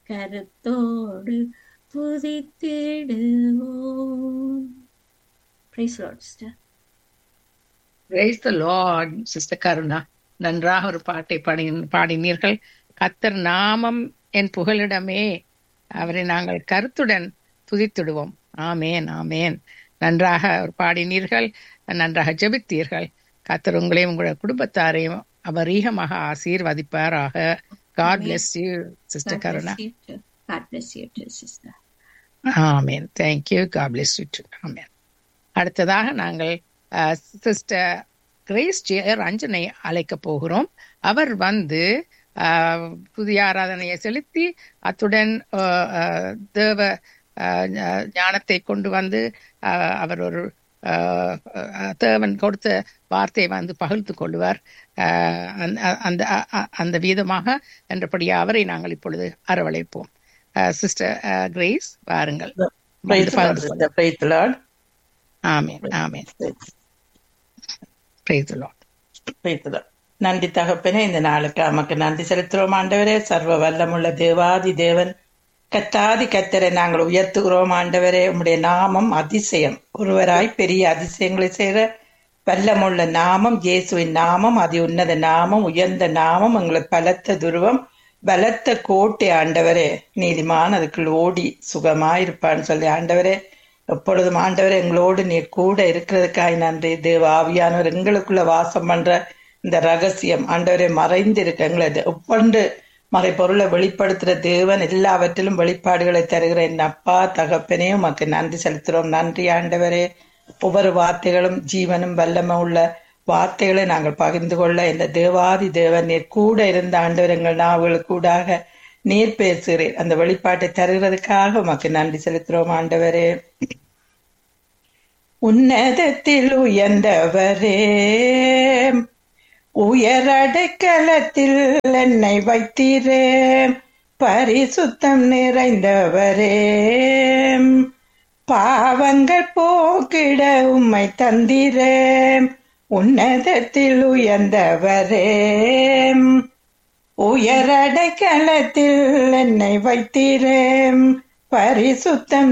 கருத்தோடு துதித்திடுவோம் praise lord sister Praise the Lord, Sister Karuna நன்றாக ஒரு பாட்டை பாடி பாடினீர்கள் கத்தர் நாமம் என் புகலிடமே அவரை நாங்கள் கருத்துடன் துதித்திடுவோம் ஆமேன் ஆமேன் நன்றாக ஒரு பாடினீர்கள் நன்றாக ஜெபித்தீர்கள் கத்தர் உங்களையும் உங்களுடைய குடும்பத்தாரையும் அபரீகமாக ஆசீர்வதிப்பாராக God Amen. bless you sister God Karuna bless you too. God bless you too, sister. Amen thank you God bless you too amen அடுத்ததாக நாங்கள் சிஸ்டர் கிரேஸ் ஜே ரஞ்சனை அழைக்க போகிறோம் அவர் வந்து அஹ், புதிய ஆராதனையை செலுத்தி அத்துடன் அஹ், அஹ், தேவ அஹ், ஞா- ஞானத்தை கொண்டு வந்து அஹ், அவர் ஒரு அஹ், அஹ், தேவன் கொடுத்த வார்த்தையை வந்து பகிர்ந்து கொள்வார் அஹ், அந்த- அந்த அ- அ- அந்த விதமாக என்றபடியே அவரை நாங்கள் இப்பொழுது அரவழைப்போம் சிஸ்டர் கிரேஸ் வாருங்கள் Praise வந்து the Lord, பகிர்ந்து கொள்ளுங்கள். sister. Praise the Lord. Amen amen Praise the Lord. Praise the Lord. நன்றி தகப்பனே இந்த நாளுக்கு நமக்கு நன்றி செலுத்துகிறோம் ஆண்டவரே சர்வ வல்லமுள்ள தேவாதி தேவன் கத்தாதி கத்தரை நாங்கள் உயர்த்துகிறோம் ஆண்டவரே உம்முடைய நாமம் அதிசயம் ஒருவராய் பெரிய அதிசயங்களை செய்கிற வல்லமுள்ள நாமம் இயேசுவின் நாமம் அதி உன்னத நாமம் உயர்ந்த நாமம் எங்களுக்கு பலத்த துருவம் பலத்த கோட்டை ஆண்டவரே நீதிமான் அதுக்குள் ஓடி சுகமாயிருப்பான்னு சொல்லி ஆண்டவரே எப்பொழுதும் ஆண்டவரே எங்களோடு நீர் கூட இருக்கிறதுக்காய் நன்றி தேவ ஆவியானவர் எங்களுக்குள்ள வாசம் பண்ற இந்த ரகசியம் ஆண்டவரே மறைந்து இருக்கு எங்களை ஒவ்வொன்று மறைப்பொருளை வெளிப்படுத்துற தேவன் எல்லாவற்றிலும் வெளிப்பாடுகளை தருகிற என் அப்பா தகப்பனே உமக்கு நன்றி செலுத்துறோம் நன்றி ஆண்டவரே ஒவ்வொரு வார்த்தைகளும் ஜீவனும் வல்லமை உள்ள வார்த்தைகளை நாங்கள் பகிர்ந்து கொள்ள இந்த தேவாதி தேவன் நீர் கூட இருந்த ஆண்டவர் எங்கள் நாவலுக்கு கூடாக நீர் பேசுகிறேன் அந்த வெளிப்பாட்டை தருகிறதுக்காக உமக்கு நன்றி செலுத்துறோம் ஆண்டவரே உன்னதத்தில் உயர்ந்தவரே உயரடைக்கலத்தில் என்னை வைத்தீரே பரிசுத்தம் நிறைந்தவரே பாவங்கள் போக்கிட உம்மை தந்திரே உன்னதத்தில் உயர்ந்தவரே உயரடைக்கலத்தில் என்னை வைத்தீரே பரிசுத்தம்